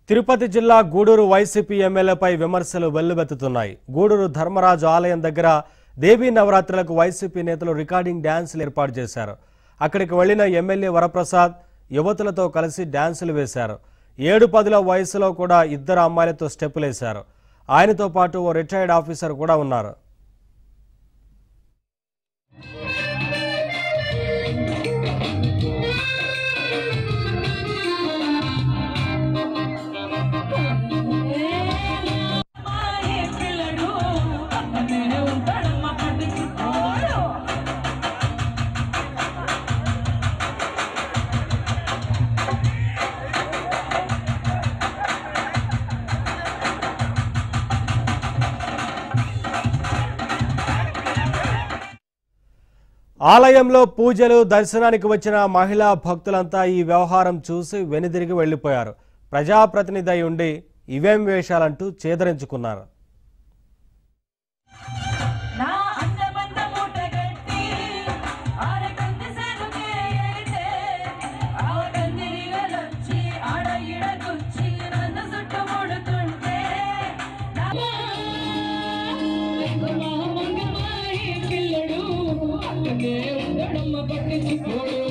తిరుపతి జిల్లా గూడూరు వైసీపీ ఎమ్మెల్యేపై విమర్శలు వెల్లువెత్తుతున్నాయి గూడూరు ధర్మరాజు ఆలయం దగ్గర దేవీ నవరాత్రులకు వైసీపీ నేతలు రికార్డింగ్ డ్యాన్సులు ఏర్పాటు చేశారు అక్కడికి వెళ్లిన ఎమ్మెల్యే వరప్రసాద్ యువతులతో కలిసి డ్యాన్సులు వేశారు ఏడు పదుల వయసులో కూడా ఇద్దరు అమ్మాయిలతో స్టెప్పులేశారు ఆయనతో పాటు ఓ రిటైర్డ్ ఆఫీసర్ కూడా ఉన్నారు మాయే పిల్లడు అక్కడే ఉంటాడమ్మ పట్టుకి పోడు ఆలయంలో పూజలు దర్శనానికి వచ్చిన మహిళా భక్తులంతా ఈ వ్యవహారం చూసి వెనుదిరిగి వెళ్లిపోయారు ప్రజాప్రతినిధి అయి ఉండి ఇవేం వేషాలంటూ చేదరించుకున్నారు నా అందమంత మూటగట్టి ఆరకంది సెరుగే ఎడితే ఆవకందిరిగలొచ్చి ఆడ ఇడగుచ్చి నన్ను చుట్టుముడుతుంటే పిల్లడు అక్కడే ఉండడమ్మ పట్టించుకోడు